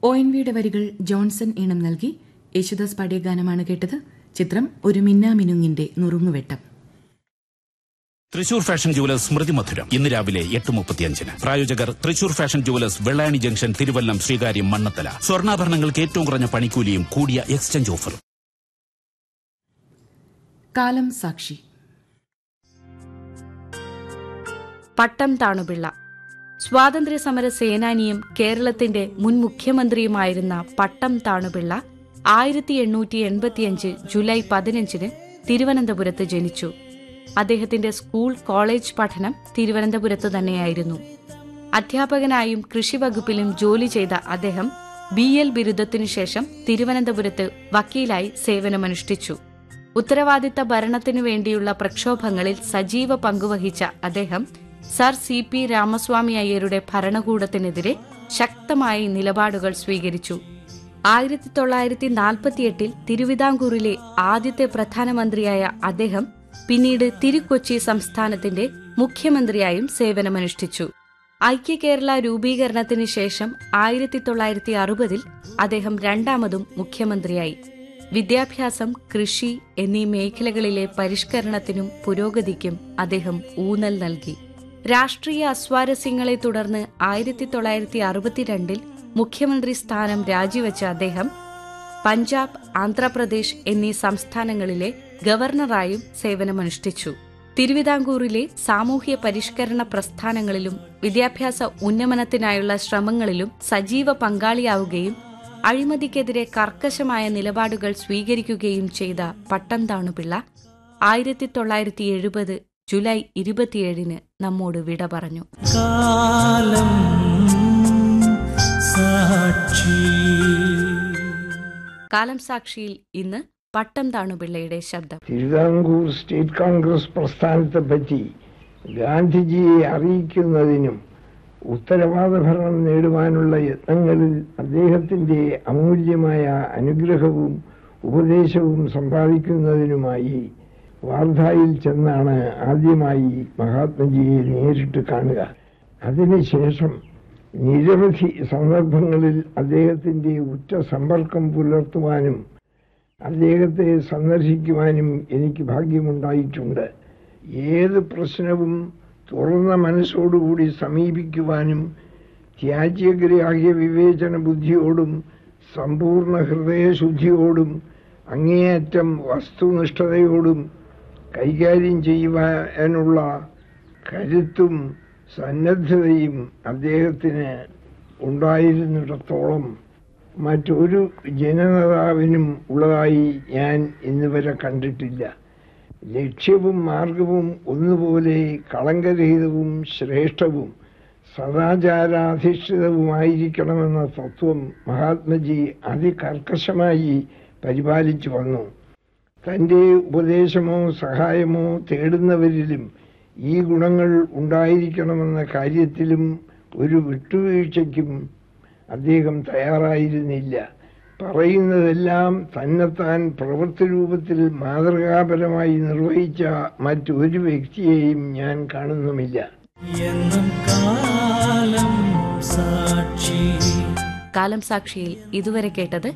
O N വിയുടെ വരികൾ Johnson ഈണം നൽകി യേശുദാസ് പാടിയ ഗാനമാണ് കേട്ടത് ചിത്രം ഒരു മിന്നാമിനുങ്ങിന്റെ നുറുങ്ങുവെട്ടം തൃശൂർ ഫാഷൻ ജുവലേഴ്സ് സ്മൃതി മധുരം ഇന്ന് രാവിലെ എട്ട് മുപ്പത്തിയഞ്ചിന് പ്രായോജകർ Thrissur fashion jewellers Vellani junction Thiruvallam Sreekaryam Mannanthala സ്വർണ്ണാഭരണങ്ങൾക്ക് ഏറ്റവും കുറഞ്ഞ പണിക്കൂലിയും കൂടിയ എക്സ്ചേഞ്ച് ഓഫറും കാലം സാക്ഷി പട്ടം താണുപിള്ള സ്വാതന്ത്ര്യ സമര സേനാനിയും കേരളത്തിന്റെ മുൻ മുഖ്യമന്ത്രിയുമായിരുന്ന പട്ടം താണുപിള്ള ആയിരത്തി എണ്ണൂറ്റി എൺപത്തിയഞ്ച് ജൂലൈ പതിനഞ്ചിന് തിരുവനന്തപുരത്ത് ജനിച്ചു അദ്ദേഹത്തിന്റെ സ്കൂൾ കോളേജ് പഠനം തിരുവനന്തപുരത്ത് തന്നെയായിരുന്നു അധ്യാപകനായും കൃഷിവകുപ്പിലും ജോലി ചെയ്ത അദ്ദേഹം ബി എൽ ബിരുദത്തിനു ശേഷം തിരുവനന്തപുരത്ത് വക്കീലായി സേവനമനുഷ്ഠിച്ചു ഉത്തരവാദിത്ത ഭരണത്തിനു വേണ്ടിയുള്ള പ്രക്ഷോഭങ്ങളിൽ സജീവ പങ്കുവഹിച്ച അദ്ദേഹം സർ സി പി രാമസ്വാമി അയ്യരുടെ ഭരണകൂടത്തിനെതിരെ ശക്തമായ നിലപാടുകൾ സ്വീകരിച്ചു ആയിരത്തി തൊള്ളായിരത്തി നാൽപ്പത്തിയെട്ടിൽ തിരുവിതാംകൂറിലെ ആദ്യത്തെ പ്രധാനമന്ത്രിയായ അദ്ദേഹം പിന്നീട് തിരുക്കൊച്ചി സംസ്ഥാനത്തിന്റെ മുഖ്യമന്ത്രിയായും സേവനമനുഷ്ഠിച്ചു ഐക്യ കേരള രൂപീകരണത്തിന് ശേഷം ആയിരത്തി തൊള്ളായിരത്തി അറുപതിൽ അദ്ദേഹം രണ്ടാമതും മുഖ്യമന്ത്രിയായി വിദ്യാഭ്യാസം കൃഷി എന്നീ മേഖലകളിലെ പരിഷ്കരണത്തിനും പുരോഗതിക്കും അദ്ദേഹം ഊന്നൽ നൽകി രാഷ്ട്രീയ അസ്വാരസ്യങ്ങളെ തുടർന്ന് ആയിരത്തി തൊള്ളായിരത്തി അറുപത്തിരണ്ടിൽ മുഖ്യമന്ത്രി സ്ഥാനം രാജിവെച്ച അദ്ദേഹം പഞ്ചാബ് ആന്ധ്രാപ്രദേശ് എന്നീ സംസ്ഥാനങ്ങളിലെ ഗവർണറായും സേവനമനുഷ്ഠിച്ചു തിരുവിതാംകൂറിലെ സാമൂഹ്യ പരിഷ്കരണ പ്രസ്ഥാനങ്ങളിലും വിദ്യാഭ്യാസ ഉന്നമനത്തിനായുള്ള ശ്രമങ്ങളിലും സജീവ പങ്കാളിയാവുകയും അഴിമതിക്കെതിരെ കർക്കശമായ നിലപാടുകൾ സ്വീകരിക്കുകയും ചെയ്ത പട്ടംതാണുപിള്ള ആയിരത്തി തൊള്ളായിരത്തി എഴുപത് ജൂലൈ ഇരുപത്തിയേഴിന് നമ്മോട് വിട പറഞ്ഞു കാലം സാക്ഷി കാലം സാക്ഷിയിൽ ഇന്ന് പട്ടം താണുപിള്ളയുടെ ശബ്ദം തിരുവിതാംകൂർ സ്റ്റേറ്റ് കോൺഗ്രസ് പ്രസ്ഥാനത്തെ പറ്റി ഗാന്ധിജിയെ അറിയിക്കുന്നതിനും ഉത്തരവാദ ഭരണം നേടുവാനുള്ള യത്നങ്ങളിൽ അദ്ദേഹത്തിന്റെ അമൂല്യമായ അനുഗ്രഹവും ഉപദേശവും സമ്പാദിക്കുന്നതിനുമായി വാർധായിൽ ചെന്നാണ് ആദ്യമായി മഹാത്മജിയെ നേരിട്ട് കാണുക അതിനുശേഷം നിരവധി സന്ദർഭങ്ങളിൽ അദ്ദേഹത്തിന്റെ ഉറ്റ സമ്പർക്കം പുലർത്തുവാനും അദ്ദേഹത്തെ സന്ദർശിക്കുവാനും എനിക്ക് ഭാഗ്യമുണ്ടായിട്ടുണ്ട് ഏത് പ്രശ്നവും തുറന്ന മനസ്സോടുകൂടി സമീപിക്കുവാനും ത്യാജ്യഗ്രാഹ്യ വിവേചന ബുദ്ധിയോടും സമ്പൂർണ്ണ ഹൃദയശുദ്ധിയോടും അങ്ങേയറ്റം വസ്തുനിഷ്ഠതയോടും കൈകാര്യം ചെയ്യുവാനുള്ള കരുത്തും സന്നദ്ധതയും അദ്ദേഹത്തിന് ഉണ്ടായിരുന്നിടത്തോളം മറ്റൊരു ജനനേതാവിനും ഉള്ളതായി ഞാൻ ഇന്നുവരെ കണ്ടിട്ടില്ല ലക്ഷ്യവും മാർഗവും ഒന്നുപോലെ കളങ്കരഹിതവും ശ്രേഷ്ഠവും സദാചാരാധിഷ്ഠിതവുമായിരിക്കണമെന്ന തത്വം മഹാത്മജി അതികർക്കശമായി പരിപാലിച്ചു വന്നു തന്റെ ഉപദേശമോ സഹായമോ തേടുന്നവരിലും ഈ ഗുണങ്ങൾ ഉണ്ടായിരിക്കണമെന്ന കാര്യത്തിലും ഒരു വിട്ടുവീഴ്ചയ്ക്കും അദ്ദേഹം തയ്യാറായിരുന്നില്ല പറയുന്നതെല്ലാം തന്നെത്താൻ പ്രവൃത്തി രൂപത്തിൽ മാതൃകാപരമായി നിർവഹിച്ച മറ്റൊരു വ്യക്തിയെയും ഞാൻ കാണുന്നുമില്ല എന്നും കാലം സാക്ഷി കാലം സാക്ഷിയിൽ ഇതുവരെ കേട്ടത്